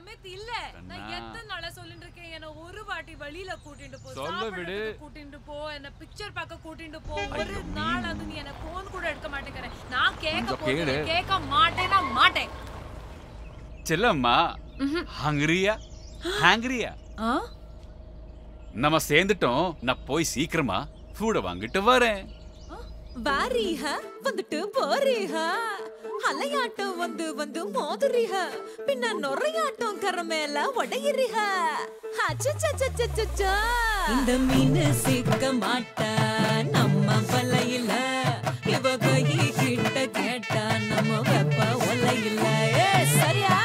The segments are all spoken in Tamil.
சமித் இல்ல நான் கண்ணா. எத்தனை நாளா சொல்லிட்டு இருக்கேன் என்ன ஒரு வாட்டி வெளியில கூட்டிட்டு போ சொல்ல விடு. சாப்பிடுறதுக்கு கூட்டிட்டு போ என்ன பிக்சர் பார்க்க கூட்டிட்டு போ ஒரு நாள் அது நீ என்ன போன் கூட எடுக்க மாட்டேங்கிற நான் கேட்க கொஞ்சம் போறேன் கேளு. கேட்க மாட்டேனா மாட்டேன் செல்லம்மா ஹங்கிரியா ஹாங்கிரியா ஆ? நம்ம சேர்ந்துட்டோம் நான் போய் சீக்கிரமா ஃபுட வாங்கிட்டு வரேன் வாரீஹ வந்துட்டு போறீஹ அலையாட்டம் வந்து வந்து மோதுறீஹ பின்ன நொறையாட்டம் கர மேல உடையிறீஹ அச்சச்சச்சச்சச்சா. இந்த மீன் சிக்க மாட்டா நம்ம வலையில இவ கை கிட்ட கேட்டா நம்ம வெப்ப ஒலையில ஏ சரியா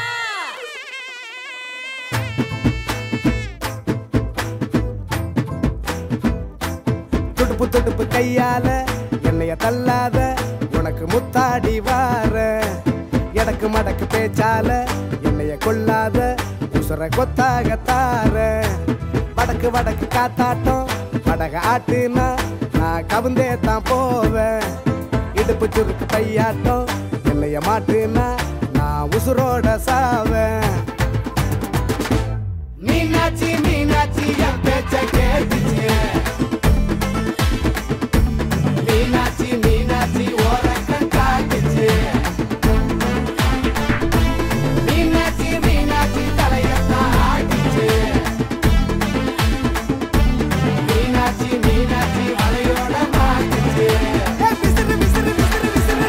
துடுப்பு துடுப்பு கையால என்னைய தள்ளாத உனக்கு முத்தாடி வார எடக்கு மடக்கு பேச்சால என்னைய கொள்ளாத உசுர கொத்தாக தார வடக்கு வடக்கு காத்தாட்டம் வடக ஆட்டுனா நான் கவுந்தே தான் போவேன் இடுப்பு சுருக்கு கையாட்டம் என்னைய மாட்டுனா நான் உசுரோட சாவேன் மீனாட்சி மீனாட்சி என் பேச்ச கேட்டுச்சு மீனாட்சி மீனாட்சி ஓரக்கம் காட்டுச்சு மீனாட்சி மீனாட்சி தலையத்தான் ஆட்டுச்சு மீனாட்சி மீனாட்சி வலையோட மாட்டுச்சு விசிறு விசிறு விசிறு விசிறு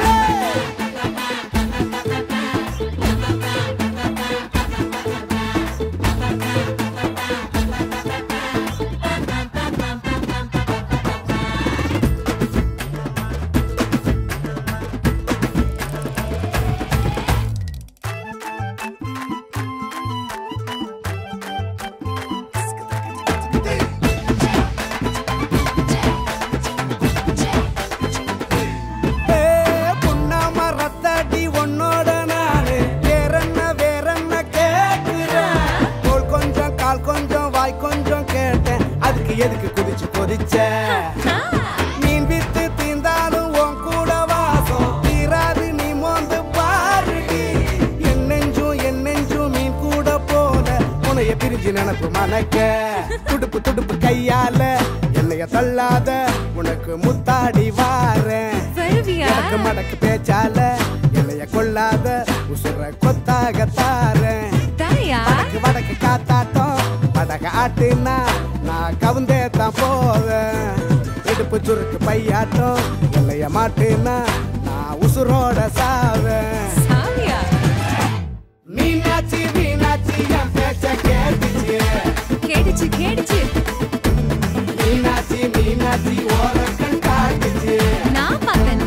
ஏ, புண்ணாம ரத்தாடி உன்னோட நானு வேறென்ன வேறென்ன கேட்கிறேன் தோள் கொஞ்சம் கால் கொஞ்சம் வாய் கொஞ்சம் கேட்டேன் அதுக்கு எதுக்கு குதிச்சு கொதிச்ச மீன் வித்து தீந்தாலும் உன் கூட வாசம் தீராது நீ மோந்து பாருடி என் நெஞ்சும் என் நெஞ்சும் மீன் கூட போல உனைய பிரிஞ்சு நினப்பு மணக்க துடுப்பு துடுப்பு கையால என்னைய தள்ளாத உனக்கு முத்தாடி வாரேன் வருவியா எனக்கு மடக்கு பேச்சால என்னைய கொள்ளாத உசுர கொத்தாக தாரேன் தாயா வடக்கு வடக்கு காத்தாட்டம் வடக ஆட்டுனா நான் கவுந்தே தான் போவேன் இடுப்பு சுருக்கு பையாட்டம் என்னைய மாட்டுனா நான் உசுரோட சாவேன் சாமியா மீனாட்சி மீனாட்சி என் பேச்ச கேட்டுச்சு கேடுச்சு கேடுச்சு மீனாட்சி மீனாட்சி ஓரக்கண் காட்டுச்சு நான் பார்த்தேன்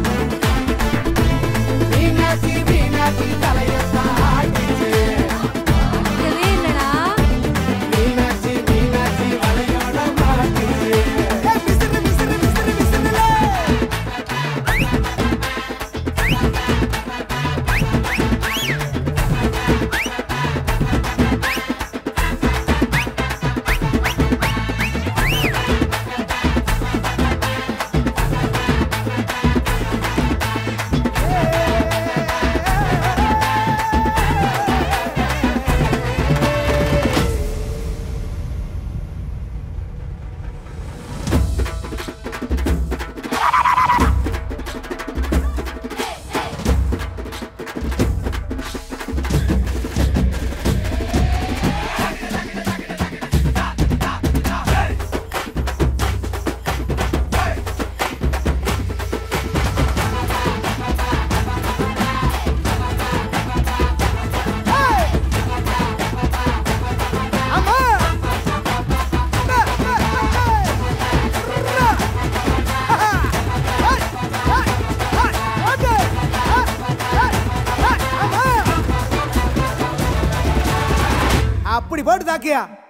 மீனாட்சி மீனாட்சி தலையத்தான் ஆட்டுச்சு பார்க்கவே இல்லடா மீனாட்சி மீனாட்சி வலையோட மாட்டுச்சு விசிறு விசிறு விசிறு விசிறுல அப்படி போட்டு தாக்கியா